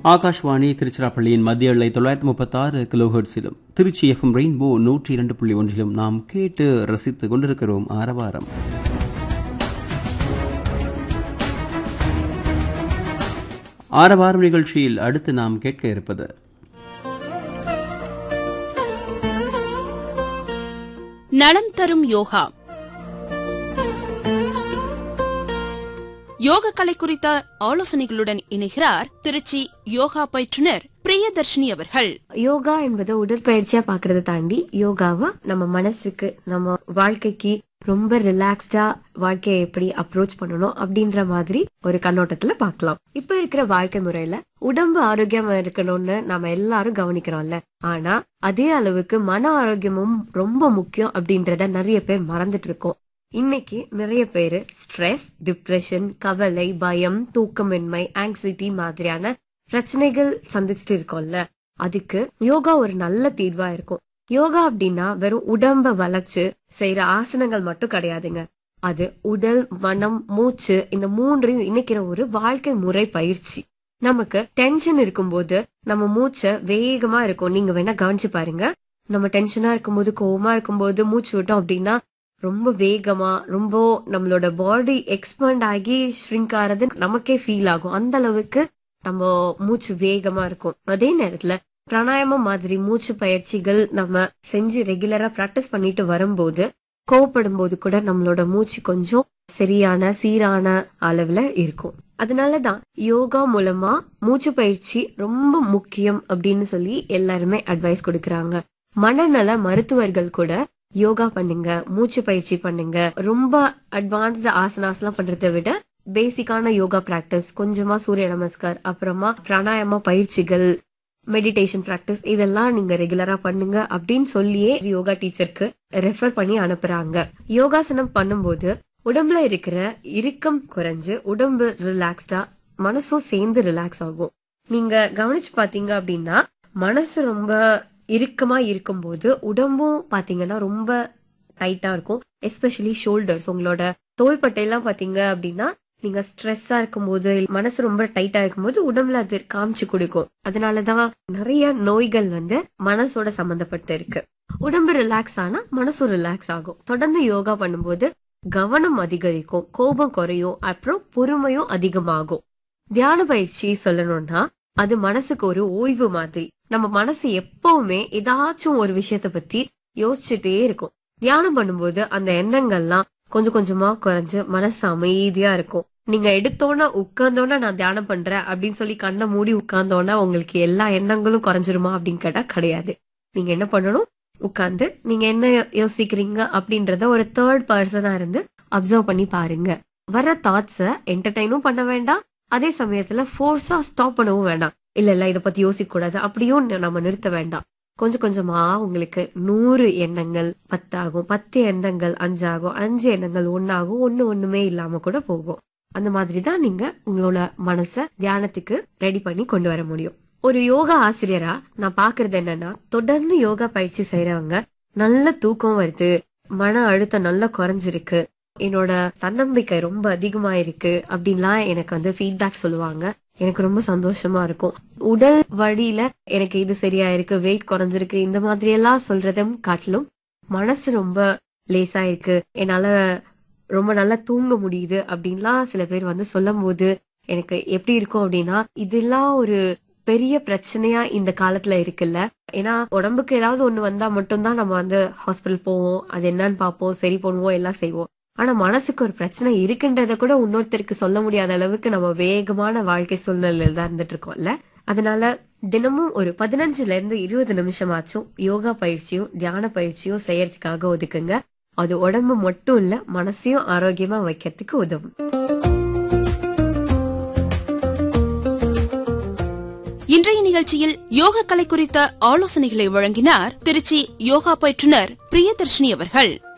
ஆகாஷ்வாணி திருச்சிராப்பள்ளியின் மத்திய எல்லை தொள்ளாயிரத்தி முப்பத்தாறு கிலோஹெர்ட்ஸிலும் திருச்சி எஃப்எம் ரெயின்போ நூற்றி இரண்டு புள்ளி ஒன்றிலும் நாம் கேட்டு ரசித்துக் கொண்டிருக்கிறோம் ஆரவாரம் ஆரவாரம் நிகழ்ச்சியில் அடுத்து நாம் கேட்க இருப்பது நலம் தரும் யோகா யோக கலை குறித்த ஆலோசனைகளுடன் இணைகிறார் திருச்சி யோகா பயிற்றுனர் பிரியதர்ஷினி அவர்கள் யோகா என்பது உடற்பயிற்சியா பாக்குறத தாண்டி யோகாவை நம்ம மனசுக்கு நம்ம வாழ்க்கைக்கு ரொம்ப ரிலாக்ஸ்டா வாழ்க்கையை எப்படி அப்ரோச் பண்ணணும் அப்படின்ற மாதிரி ஒரு கண்ணோட்டத்துல பார்க்கலாம் இப்ப இருக்கிற வாழ்க்கை முறையில உடம்பு ஆரோக்கியமா இருக்கணும்னு நாம எல்லாரும் கவனிக்கிறோம்ல ஆனா அதே அளவுக்கு மன ஆரோக்கியமும் ரொம்ப முக்கியம் அப்படின்றத நிறைய பேர் மறந்துட்டு இருக்கோம் இன்னைக்கு நிறைய பேரு ஸ்ட்ரெஸ் டிப்ரெஷன் கவலை பயம் தூக்கமின்மை ஆங்ஸைட்டி மாதிரியான பிரச்சனைகள் சந்திச்சுட்டு இருக்கோம்ல அதுக்கு யோகா ஒரு நல்ல தீர்வா இருக்கும் யோகா அப்படின்னா வெறும் உடம்ப வளைச்சு செய்யற ஆசனங்கள் மட்டும் கிடையாதுங்க அது உடல் மனம் மூச்சு இந்த மூன்றையும் இணைக்கிற ஒரு வாழ்க்கை முறை பயிற்சி நமக்கு டென்ஷன் இருக்கும்போது நம்ம மூச்சை வேகமா இருக்கும் நீங்க வேணா கவனிச்சு பாருங்க நம்ம டென்ஷனா இருக்கும்போது கோவமா இருக்கும்போது மூச்சு விட்டோம் அப்படின்னா ரொம்ப வேகமா ரொம்ப நம்மளோட பாடி எக்ஸ்பேண்ட் ஆகி ஷ்ரிங்க் ஆறது நமக்கே ஃபீல் ஆகும் அந்த அளவுக்கு நம்ம மூச்சு வேகமா இருக்கும் அதே நேரத்துல பிராணாயாமம் மாதிரி மூச்சு பயிற்சிகள் நம்ம செஞ்சு ரெகுலரா பிராக்டிஸ் பண்ணிட்டு வரும்போது கோவப்படும் போது கூட நம்மளோட மூச்சு கொஞ்சம் சரியான சீரான அளவுல இருக்கும் அதனாலதான் யோகா மூலமா மூச்சு பயிற்சி ரொம்ப முக்கியம் அப்படின்னு சொல்லி எல்லாருமே அட்வைஸ் கொடுக்கறாங்க மனநல மருத்துவர்கள் கூட யோகா பண்ணுங்க மூச்சு பயிற்சி பண்ணுங்க ரொம்ப அட்வான்ஸ்டு ஆசனாஸ் எல்லாம் பண்றதை விட பேசிக்கான யோகா பிராக்டிஸ் கொஞ்சமா சூரிய நமஸ்கார் அப்புறமா பிராணாயாம பயிற்சிகள் மெடிடேஷன் பிராக்டிஸ் இதெல்லாம் நீங்க ரெகுலரா பண்ணுங்க அப்படின்னு சொல்லியே யோகா டீச்சருக்கு ரெஃபர் பண்ணி அனுப்புறாங்க யோகாசனம் பண்ணும்போது உடம்புல இருக்கிற இறுக்கம் குறைஞ்சு உடம்பு ரிலாக்ஸ்டா மனசும் சேர்ந்து ரிலாக்ஸ் ஆகும் நீங்க கவனிச்சு பாத்தீங்க அப்படின்னா மனசு ரொம்ப இறுக்கமா இருக்கும்போது உடம்பும் பாத்தீங்கன்னா ரொம்ப டைட்டா இருக்கும் எஸ்பெஷலி ஷோல்டர்ஸ் உங்களோட தோள்பட்டையெல்லாம் பாத்தீங்க அப்படின்னா நீங்க ஸ்ட்ரெஸ்ஸா இருக்கும்போது மனசு ரொம்ப டைட்டா இருக்கும்போது உடம்புல அது காமிச்சு கொடுக்கும் அதனாலதான் நிறைய நோய்கள் வந்து மனசோட சம்பந்தப்பட்டு இருக்கு உடம்பு ரிலாக்ஸ் ஆனா மனசும் ரிலாக்ஸ் ஆகும் தொடர்ந்து யோகா பண்ணும்போது கவனம் அதிகரிக்கும் கோபம் குறையும் அப்புறம் பொறுமையும் அதிகமாகும் தியான பயிற்சி சொல்லணும்னா அது மனசுக்கு ஒரு ஓய்வு மாதிரி நம்ம மனசு எப்பவுமே ஏதாச்சும் ஒரு விஷயத்த பத்தி யோசிச்சுட்டே இருக்கும் தியானம் பண்ணும்போது அந்த எண்ணங்கள்லாம் கொஞ்சம் கொஞ்சமா குறைஞ்சு மனசு அமைதியா இருக்கும் நீங்க எடுத்தோன்னா உட்கார்ந்தோன்னா நான் தியானம் பண்றேன் அப்படின்னு சொல்லி கண்ணை மூடி உட்கார்ந்தோன்னா உங்களுக்கு எல்லா எண்ணங்களும் குறைஞ்சிருமா அப்படின்னு கேட்டா கிடையாது நீங்க என்ன பண்ணணும் உட்கார்ந்து நீங்க என்ன யோசிக்கிறீங்க அப்படின்றத ஒரு தேர்ட் பர்சனா இருந்து அப்சர்வ் பண்ணி பாருங்க வர தாட்ஸ என்டர்டைனும் பண்ண வேண்டாம் அதே சமயத்துல ஃபோர்ஸா ஸ்டாப் பண்ணவும் வேண்டாம் இல்ல இல்ல இத பத்தி யோசிக்க கூடாது அப்படியும் நம்ம நிறுத்த வேண்டாம் கொஞ்சம் கொஞ்சமா உங்களுக்கு நூறு எண்ணங்கள் பத்தாகும் பத்து எண்ணங்கள் அஞ்சாகும் அஞ்சு எண்ணங்கள் ஒன்னாகும் ஒண்ணு ஒண்ணுமே இல்லாம கூட போகும் அந்த மாதிரி தான் நீங்க உங்களோட மனச தியானத்துக்கு ரெடி பண்ணி கொண்டு வர முடியும் ஒரு யோகா ஆசிரியரா நான் பாக்குறது என்னன்னா தொடர்ந்து யோகா பயிற்சி செய்யறவங்க நல்ல தூக்கம் வருது மன அழுத்தம் நல்லா குறைஞ்சிருக்கு என்னோட தன்னம்பிக்கை ரொம்ப அதிகமா இருக்கு அப்படின்லாம் எனக்கு வந்து ஃபீட்பேக் சொல்லுவாங்க எனக்கு ரொம்ப சந்தோஷமா இருக்கும் உடல் வழியில எனக்கு இது சரியா இருக்கு வெயிட் குறைஞ்சிருக்கு இந்த மாதிரி எல்லாம் சொல்றதும் காட்டிலும் மனசு ரொம்ப லேசா இருக்கு என்னால ரொம்ப நல்லா தூங்க முடியுது அப்படின்லாம் சில பேர் வந்து சொல்லும் போது எனக்கு எப்படி இருக்கும் அப்படின்னா இதெல்லாம் ஒரு பெரிய பிரச்சனையா இந்த காலத்துல இருக்குல்ல ஏன்னா உடம்புக்கு ஏதாவது ஒண்ணு வந்தா மட்டும்தான் நம்ம வந்து ஹாஸ்பிட்டல் போவோம் அது என்னன்னு பார்ப்போம் சரி பண்ணுவோம் எல்லாம் செய்வோம் ஆனா மனசுக்கு ஒரு பிரச்சனை இருக்குன்றத கூட இன்னொருத்தருக்கு சொல்ல முடியாத அளவுக்கு நம்ம வேகமான வாழ்க்கை சூழ்நிலையில தான் இருந்துட்டு இருக்கோம்ல அதனால தினமும் ஒரு பதினஞ்சுல இருந்து இருபது நிமிஷமாச்சும் யோகா பயிற்சியும் தியான பயிற்சியும் செய்யறதுக்காக ஒதுக்குங்க அது உடம்பு மட்டும் இல்ல மனசையும் ஆரோக்கியமா வைக்கிறதுக்கு உதவும் இன்றைய நிகழ்ச்சியில் யோக கலை குறித்த ஆலோசனைகளை வழங்கினார் திருச்சி யோகா பயிற்றுனர் பிரியதர்ஷினி அவர்கள்